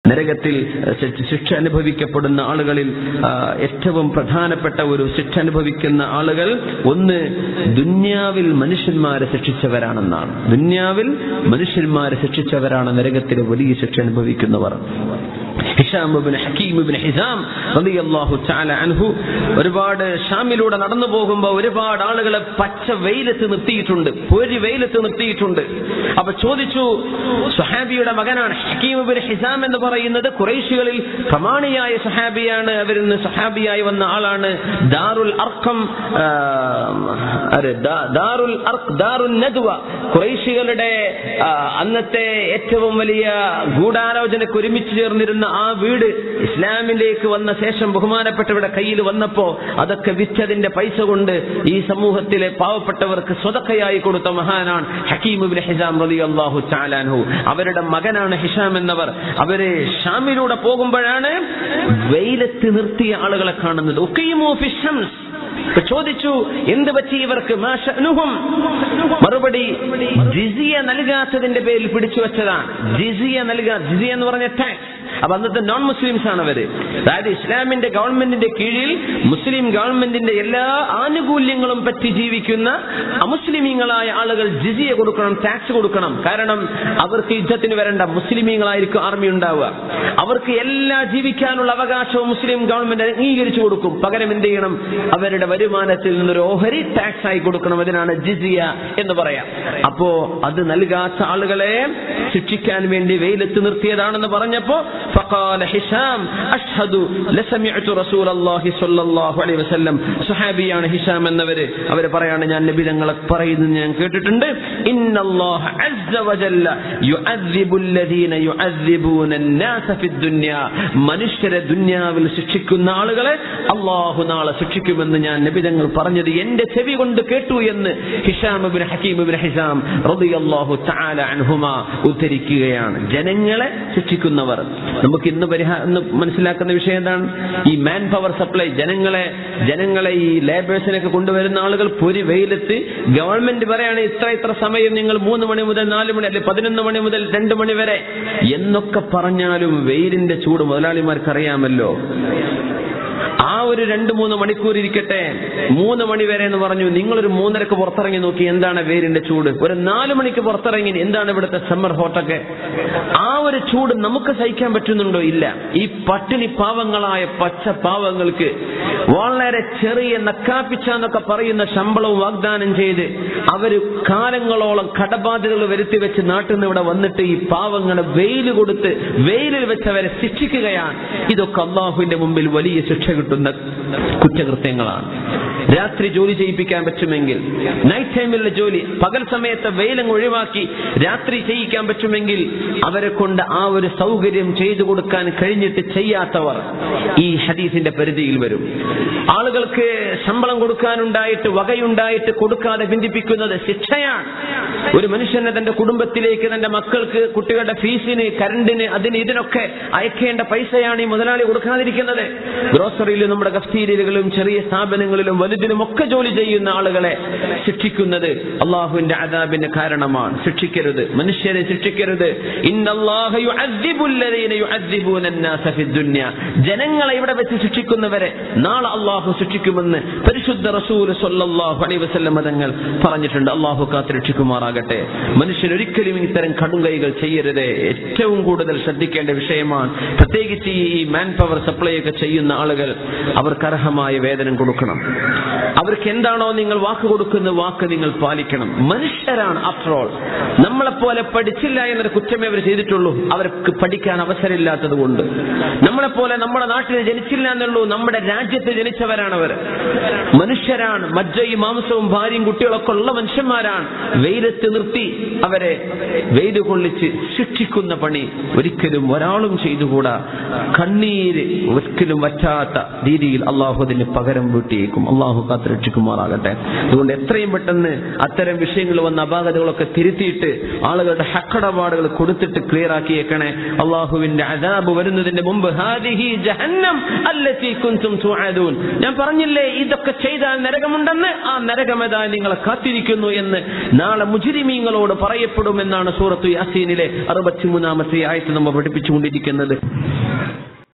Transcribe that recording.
നരകത്തിൽ ശിക്ഷ- ശിക്ഷ അനുഭവിക്കപ്പെടുന്ന ആളുകളിൽ ആ, ഏറ്റവും പ്രധാനപ്പെട്ട ഒരു ശിക്ഷ അനുഭവിക്കുന്ന ആളുകൾ ഒന്ന് ദുന്യാവിൽ മനുഷ്യന്മാരെ ശിക്ഷിച്ചവരാണെന്നാണ് ദുന്യാവിൽ മനുഷ്യന്മാരെ ശിക്ഷിച്ചവരാണ് നരകത്തിൽ വലിയ ശിക്ഷ അനുഭവിക്കുന്നവർ Hisham ibn Hakim ibn Hizam റളിയല്ലാഹു തആല അൻഹു ഒരുപാട് ഷാമിലൂടെ നടന്നു പോകുമ്പോൾ ഒരുപാട് ആളുകളെ പച്ച വെയിലത്ത് നിർത്തിയിട്ടുണ്ട് പൊരി വെയിലത്ത് നിർത്തിയിട്ടുണ്ട് അപ്പൊ ചോദിച്ചു സുഹാബിയുടെ മകനാണ് ഹക്കീം ഇബ്നു ഹിസാം എന്ന് പറയുന്നത് കുറേശികളിൽ പ്രമാണിയായ സുഹാബിയാണ് അവരിൽ നിന്ന് സുഹാബിയായി വന്ന ആളാണ് ദാറുൽ അർക്കം ആ, അരെ, ദാ- ദാറുൽ അർക്ക് ദാറുൽ നദ്വ കുറേശികളുടെ ആ, അന്നത്തെ ഏറ്റവും വലിയ ഗൂഢാലോചനയ്ക്ക് ഒരുമിച്ച് ചേർന്നിരുന്ന ആ വീട് ഇസ്ലാമിലേക്ക് വന്ന ശേഷം ബഹുമാനപ്പെട്ടവരുടെ കയ്യിൽ വന്നപ്പോ അതൊക്കെ വിറ്റതിന്റെ പൈസ കൊണ്ട് ഈ സമൂഹത്തിലെ പാവപ്പെട്ടവർക്ക് സ്വതക്കയായി കൊടുത്ത മഹാനാണ് ഹക്കീം ഇബ്നു ഹിസാം റളിയല്ലാഹു തആലാൻഹു അവരുടെ മകനാണ് ഹിഷാം എന്നവർ അവര് ഷാമിലൂടെ പോകുമ്പോഴാണ് വെയിലത്ത് നിർത്തിയ ആളുകളെ കാണുന്നത് ഉഖീമു ഫി ഷംസ് ഇപ്പൊ ചോദിച്ചു എന്ത് പറ്റി ഇവർക്ക് മാ ശഅ്നുഹും? മറുപടി ജിസിയ നൽകാത്തതിന്റെ പേരിൽ പിടിച്ചു വെച്ചതാണ് ജിസിയ നൽകാ ജിസിയ എന്ന് പറഞ്ഞ ടാക്സ് അപ്പൊ അന്നത്തെ നോൺ മുസ്ലിംസ് ആണ് അവര് അതായത് ഇസ്ലാമിന്റെ ഗവൺമെന്റിന്റെ കീഴിൽ മുസ്ലിം ഗവൺമെന്റിന്റെ എല്ലാ ആനുകൂല്യങ്ങളും പറ്റി ജീവിക്കുന്ന അമുസ്ലിമീങ്ങളായ ആളുകൾ ജിസിയ കൊടുക്കണം ടാക്സ് കൊടുക്കണം കാരണം അവർക്ക് യുദ്ധത്തിന് വരേണ്ട മുസ്ലിമീങ്ങളായിരിക്കും ആർമി ഉണ്ടാവുക അവർക്ക് എല്ലാ ജീവിക്കാനുള്ള അവകാശവും മുസ്ലിം ഗവൺമെന്റ് അംഗീകരിച്ചു കൊടുക്കും പകരം എന്ത് ചെയ്യണം അവരുടെ വരുമാനത്തിൽ നിന്നൊരു ഓഹരി ടാക്സ് ആയി കൊടുക്കണം അതിനാണ് ജിസിയ എന്ന് പറയാം അപ്പോ അത് നൽകാത്ത ആളുകളെ ശിക്ഷിക്കാൻ വേണ്ടി വെയിലത്ത് നിർത്തിയതാണെന്ന് പറഞ്ഞപ്പോ فقال هشام أشهد لسمعت رسول الله صلى الله عليه وسلم സുഹാബിയാണ് ഹിഷാം എന്നവര് അവര് പറയാണ് ഞാൻ നബി തങ്ങളെ പറയുന്നത് ഞാൻ കേട്ടിട്ടുണ്ട് ഇന്നല്ലാഹ അസ്സ വജല്ല യുഅദ്ദിബു الذين يعذبون الناس في الدنيا മനുഷ്യരെ ദുന്യാവിൽ ശിക്ഷിക്കുന്ന ആളുകളെ അള്ളാഹു നാളെ ശിക്ഷിക്കുമെന്ന് ഞാൻ നബി തങ്ങൾ പറഞ്ഞത് എന്റെ ചെവി കൊണ്ട് കേട്ടു എന്ന് Hisham ibn Hakim ibn Hizam റളിയല്ലാഹു തആല അൻഹുമാ ഉദ്ധരിക്കുകയാണ് ജനങ്ങളെ ശിക്ഷിക്കുന്നവർ നമുക്ക് ഇന്ന് പരിഹാ ഇന്ന് മനസ്സിലാക്കുന്ന വിഷയം എന്താണ് ഈ മാൻ പവർ സപ്ലൈ ജനങ്ങളെ ജനങ്ങളെ ഈ ലേബേഴ്സിനൊക്കെ കൊണ്ടുവരുന്ന ആളുകൾ പൊരി വെയിലത്ത് ഗവൺമെന്റ് പറയാണ് ഇത്ര ഇത്ര സമയം നിങ്ങൾ മൂന്ന് മണി മുതൽ നാല് മണി അല്ലെ പതിനൊന്ന് മണി മുതൽ രണ്ട് മണി വരെ എന്നൊക്കെ പറഞ്ഞാലും വെയിലിന്റെ ചൂട് മുതലാളിമാർക്ക് അറിയാമല്ലോ ആ ഒരു രണ്ട് മൂന്ന് മണിക്കൂർ ഇരിക്കട്ടെ മൂന്ന് മണി വരെ എന്ന് പറഞ്ഞു നിങ്ങളൊരു മൂന്നരക്ക് പുറത്തിറങ്ങി നോക്കി എന്താണ് വേരിന്റെ ചൂട് ഒരു നാല് മണിക്ക് പുറത്തിറങ്ങി എന്താണ് ഇവിടുത്തെ സമ്മർ ഹോട്ടൊക്കെ ആ ഒരു ചൂട് നമുക്ക് സഹിക്കാൻ പറ്റുന്നുണ്ടോ ഇല്ല ഈ പട്ടിണി പാവങ്ങളായ പച്ച പാവങ്ങൾക്ക് വളരെ ചെറിയ നക്കാപ്പിച്ച എന്നൊക്കെ പറയുന്ന ശമ്പളവും വാഗ്ദാനം ചെയ്ത് അവര് കാലങ്ങളോളം കടബാധ്യതകൾ വരുത്തി വെച്ച് നാട്ടിൽ നിന്ന് ഇവിടെ വന്നിട്ട് ഈ പാവങ്ങളെ വെയിൽ കൊടുത്ത് വെയിലിൽ വെച്ച് അവരെ ശിക്ഷിക്കുകയാണ് ഇതൊക്കെ അള്ളാഹുവിന്റെ മുമ്പിൽ വലിയ ശിക്ഷ കിട്ടുന്ന കുറ്റകൃത്യങ്ങളാണ് രാത്രി ജോലി ചെയ്യിപ്പിക്കാൻ പറ്റുമെങ്കിൽ നൈറ്റ് ടൈമിലുള്ള ജോലി പകൽ സമയത്ത് വെയിലങ്ങ് ഒഴിവാക്കി രാത്രി ചെയ്യിക്കാൻ പറ്റുമെങ്കിൽ അവരെ കൊണ്ട് ആ ഒരു സൗകര്യം ചെയ്തു കൊടുക്കാൻ കഴിഞ്ഞിട്ട് ചെയ്യാത്തവർ ഈ ഹദീസിന്റെ പരിധിയിൽ വരും ആളുകൾക്ക് ശമ്പളം കൊടുക്കാനുണ്ടായിട്ട് വകയുണ്ടായിട്ട് കൊടുക്കാതെ ബന്ധിപ്പിക്കുന്നത് ശിക്ഷയാണ് ഒരു മനുഷ്യനെ തന്റെ കുടുംബത്തിലേക്ക് തന്റെ മക്കൾക്ക് കുട്ടികളുടെ ഫീസിന് കരണ്ടിന് അതിന് ഇതിനൊക്കെ അയക്കേണ്ട പൈസയാണ് ഈ മുതലാളി കൊടുക്കാതിരിക്കുന്നത് ഗ്രോസറിയിലും നമ്മുടെ കഫ്തീരിയലുകളും ചെറിയ സ്ഥാപനങ്ങളിലും വലുതിലും ഒക്കെ ജോലി ചെയ്യുന്ന ആളുകളെ ശിക്ഷിക്കുന്നത് അള്ളാഹുവിന്റെ അദാബിന് കാരണമാണ് ശിക്ഷിക്കരുത് മനുഷ്യരെ ശിക്ഷിക്കരുത് ഇന്നല്ലാഹ യുഅദ്ദിബു അല്ലദീന യുഅദ്ദിബൂന അന്നാസ ഫിദ്ദുന്യ. ജനങ്ങളെ ഇവിടെ വെച്ച് ശിക്ഷിക്കുന്നവരെ നാളെ അള്ളാഹു ശിക്ഷിക്കുമെന്ന് പരിശുദ്ധ റസൂൽ സല്ലല്ലാഹു അലൈഹി വസല്ലം തങ്ങൾ പറഞ്ഞിട്ടുണ്ട് അള്ളാഹു കാത്ത് രക്ഷിക്കുമാറാകട്ടെ മനുഷ്യൻ ഒരിക്കലും ഇത്തരം കടുങ്കൈകൾ ചെയ്യരുത് ഏറ്റവും കൂടുതൽ ശ്രദ്ധിക്കേണ്ട വിഷയമാണ് പ്രത്യേകിച്ച് ഈ മാൻ പവർ സപ്ലൈ ഒക്കെ ചെയ്യുന്ന ആളുകൾ അവർക്ക് അർഹമായ വേതനം കൊടുക്കണം അവർക്ക് എന്താണോ നിങ്ങൾ വാക്ക് കൊടുക്കുന്ന വാക്ക് നിങ്ങൾ പാലിക്കണം മനുഷ്യരാണ് ആഫ്റ്റർ ഓൾ നമ്മളെപ്പോലെ പഠിച്ചില്ല എന്നൊരു കുറ്റമേ അവർ ചെയ്തിട്ടുള്ളൂ അവർക്ക് പഠിക്കാൻ അവസരമില്ലാത്തത് കൊണ്ട് നമ്മളെപ്പോലെ നമ്മുടെ നാട്ടിൽ ജനിച്ചില്ല എന്നുള്ളൂ നമ്മുടെ രാജ്യത്ത് ജനിച്ചവരാണ് അവർ മനുഷ്യരാണ് മജ്ജയും മാംസവും ഭാര്യയും കുട്ടികളൊക്കെ ഉള്ള മനുഷ്യന്മാരാണ് വെയിലത്ത് നിർത്തി അവരെ വെയിൽ കൊള്ളിച്ച് ശിക്ഷിക്കുന്ന പണി ഒരിക്കലും ഒരാളും ചെയ്തുകൂടാ കണ്ണീര് ഒരിക്കലും വറ്റാത്ത രീതിയിൽ അള്ളാഹു അതിന് പകരം വീട്ടിയേക്കും അള്ളാഹു അള്ളാഹു കാത്തുരക്ഷിക്കുമാറാകട്ടെ അതുകൊണ്ട് എത്രയും പെട്ടെന്ന് അത്തരം വിഷയങ്ങൾ വന്ന അപാകതകളൊക്കെ തിരുത്തിയിട്ട് ആളുകളുടെ ഹക്കടപാടുകൾ കൊടുത്തിട്ട് ക്ലിയർ ആക്കിയേക്കണേ അള്ളാഹുവിന്റെ അദാബ് വരുന്നതിന്റെ മുമ്പ് ഹാദിഹി ജഹന്നം അല്ലത്തി കുൻതും തുഅദൂൻ ഞാൻ പറഞ്ഞില്ലേ ഇതൊക്കെ ചെയ്താൽ നരകമുണ്ടെന്ന് ആ നരകമേതാ നിങ്ങളെ കാത്തിരിക്കുന്നു എന്ന് നാളെ മുജിരിമീങ്ങളോട് പറയപ്പെടുമെന്നാണ് സൂറത്തു യാസീനിലെ അറുപത്തിമൂന്നാമത്തെ ആയത്ത് നമ്മൾ പഠിപ്പിച്ചുകൊണ്ടിരിക്കുന്നത്